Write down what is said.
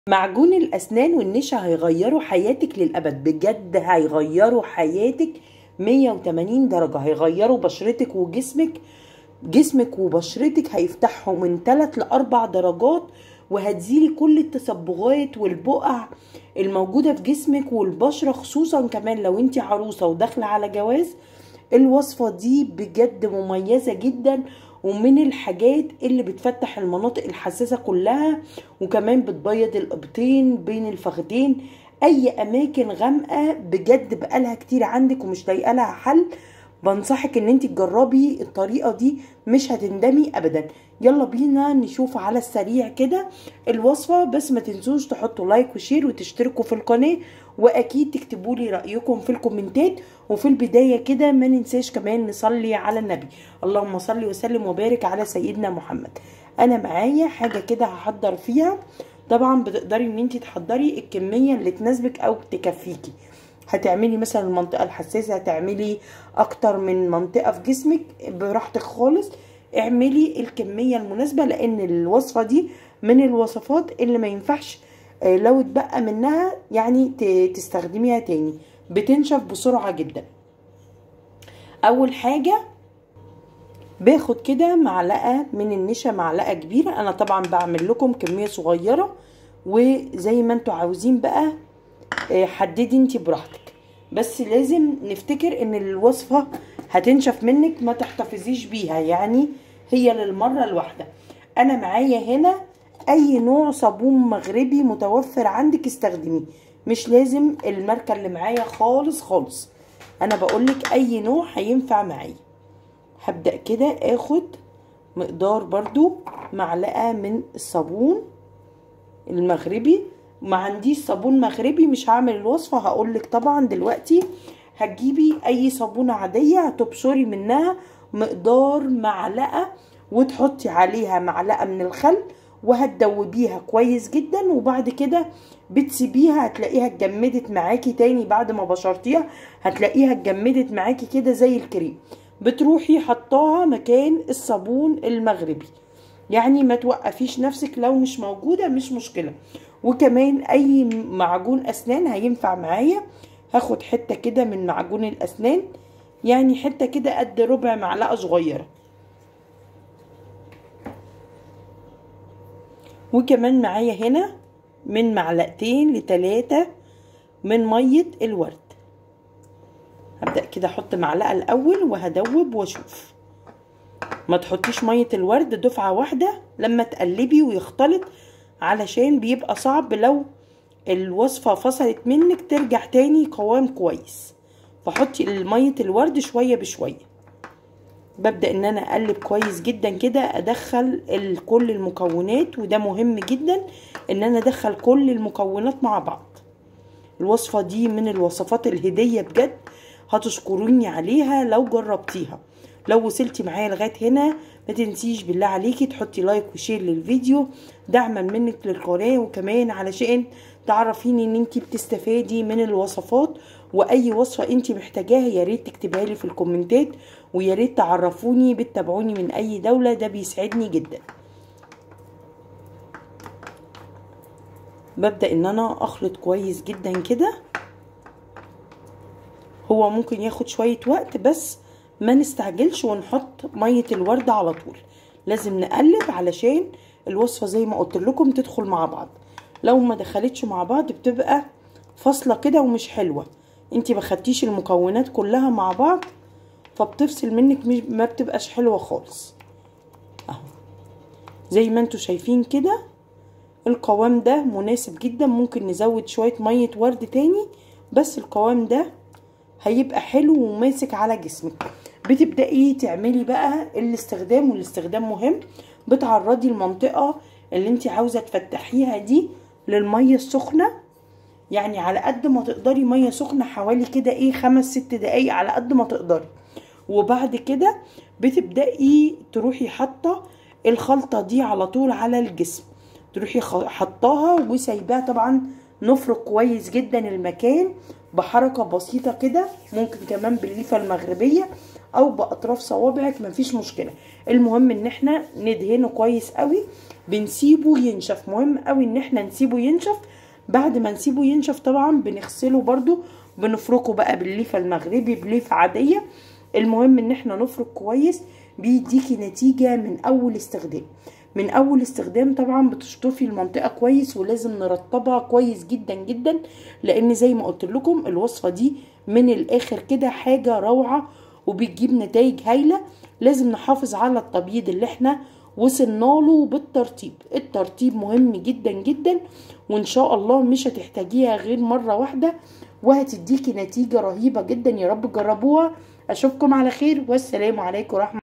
معجون الأسنان والنشا هيغيروا حياتك للأبد بجد هيغيروا حياتك 180 درجة هيغيروا بشرتك وجسمك جسمك وبشرتك هيفتحوا من 3 ل 4 درجات وهتزيلي كل التصبغات والبقع الموجودة في جسمك والبشرة خصوصا كمان لو انت عروسة وداخلة على جواز الوصفة دي بجد مميزة جدا ومن الحاجات اللي بتفتح المناطق الحساسة كلها وكمان بتبيض الابطين بين الفخدين اي اماكن غامقة بجد بقالها كتير عندك ومش لاقيه لها حل بنصحك ان انت تجربي الطريقة دي مش هتندمي ابدا يلا بينا نشوف على السريع كده الوصفة بس ما تنسوش تحطوا لايك وشير وتشتركوا في القناة واكيد تكتبوا لي رايكم في الكومنتات وفي البدايه كده ما ننساش كمان نصلي على النبي اللهم صل وسلم وبارك على سيدنا محمد انا معايا حاجه كده هحضر فيها طبعا بتقدري ان انت تحضري الكميه اللي تناسبك او تكفيكي هتعملي مثلا المنطقه الحساسه هتعملي اكتر من منطقه في جسمك براحتك خالص اعملي الكميه المناسبه لان الوصفه دي من الوصفات اللي ما ينفعش لو اتبقى منها يعني تستخدميها تاني بتنشف بسرعة جدا اول حاجة باخد كده معلقة من النشا معلقة كبيرة انا طبعا بعمل لكم كمية صغيرة وزي ما انتوا عاوزين بقى حددي انتي براحتك بس لازم نفتكر ان الوصفة هتنشف منك ما تحتفظيش بيها يعني هي للمرة الواحدة انا معايا هنا اي نوع صابون مغربي متوفر عندك استخدميه مش لازم الماركه اللي معايا خالص خالص انا بقولك اي نوع هينفع معايا هبدا كده اخد مقدار برضو معلقه من الصابون المغربي ما عنديش صابون مغربي مش هعمل الوصفه هقولك طبعا دلوقتي هتجيبي اي صابونه عاديه هتبشري منها مقدار معلقه وتحطي عليها معلقه من الخل وهتدوبيها كويس جدا وبعد كده بتسيبيها هتلاقيها اتجمدت معاكي تاني بعد ما بشرتيها هتلاقيها اتجمدت معاكي كده زي الكريم بتروحي حطاها مكان الصابون المغربي يعني ما توقفيش نفسك لو مش موجوده مش مشكله وكمان اي معجون اسنان هينفع معايا هاخد حته كده من معجون الاسنان يعني حته كده قد ربع معلقه صغيره وكمان معايا هنا من معلقتين لتلاتة من مية الورد هبدأ كده احط معلقة الاول وهدوب واشوف ما تحطيش مية الورد دفعة واحدة لما تقلبي ويختلط علشان بيبقى صعب لو الوصفة فصلت منك ترجع تاني قوام كويس فحطي مية الورد شوية بشوية ببدأ ان انا اقلب كويس جدا كده ادخل كل المكونات وده مهم جدا ان انا ادخل كل المكونات مع بعض الوصفة دي من الوصفات الهدية بجد هتشكروني عليها لو جربتيها لو وصلتي معايا لغايه هنا ما تنسيش بالله عليكي تحطي لايك وشير للفيديو دعما منك للقناه وكمان علشان تعرفيني ان انتي بتستفادي من الوصفات واي وصفه انتي محتاجاها يا ريت تكتبها لي في الكومنتات ويا ريت تعرفوني بتتابعوني من اي دوله ده بيسعدني جدا ببدا ان انا اخلط كويس جدا كده هو ممكن ياخد شويه وقت بس ما نستعجلش ونحط ميه الورد على طول لازم نقلب علشان الوصفه زي ما قلت لكم تدخل مع بعض لو ما دخلتش مع بعض بتبقى فاصله كده ومش حلوه انتي ما خدتيش المكونات كلها مع بعض فبتفصل منك مش ما بتبقاش حلوه خالص اهو زي ما انتوا شايفين كده القوام ده مناسب جدا ممكن نزود شويه ميه ورد تاني بس القوام ده هيبقى حلو وماسك على جسمك بتبدأي تعملي بقى الاستخدام والاستخدام مهم بتعرضي المنطقة اللي انت عاوزة تفتحيها دي للمية السخنة يعني على قد ما تقدري مية سخنة حوالي كده ايه خمس ست دقايق على قد ما تقدري وبعد كده بتبدأي تروحي حاطة الخلطة دي على طول على الجسم تروحي حطاها وسايباها طبعا نفرك كويس جدا المكان بحركة بسيطة كده ممكن كمان بالليفة المغربية او باطراف صوابعك مفيش مشكلة المهم ان احنا ندهنه كويس قوي بنسيبه ينشف مهم قوي ان احنا نسيبه ينشف بعد ما نسيبه ينشف طبعا بنغسله برضو بنفركه بقى بالليفه المغربي بليفه عاديه المهم ان احنا نفرك كويس بيديكي نتيجه من اول استخدام من اول استخدام طبعا بتشطفي المنطقه كويس ولازم نرطبها كويس جدا جدا لان زي ما قلت لكم الوصفه دي من الاخر كده حاجه روعه وبتجيب نتائج هايله لازم نحافظ على التبييض اللي احنا وصلنا له بالترطيب الترطيب مهم جدا جدا وان شاء الله مش هتحتاجيها غير مره واحده وهتديكي نتيجه رهيبه جدا يا رب جربوها اشوفكم على خير والسلام عليكم ورحمه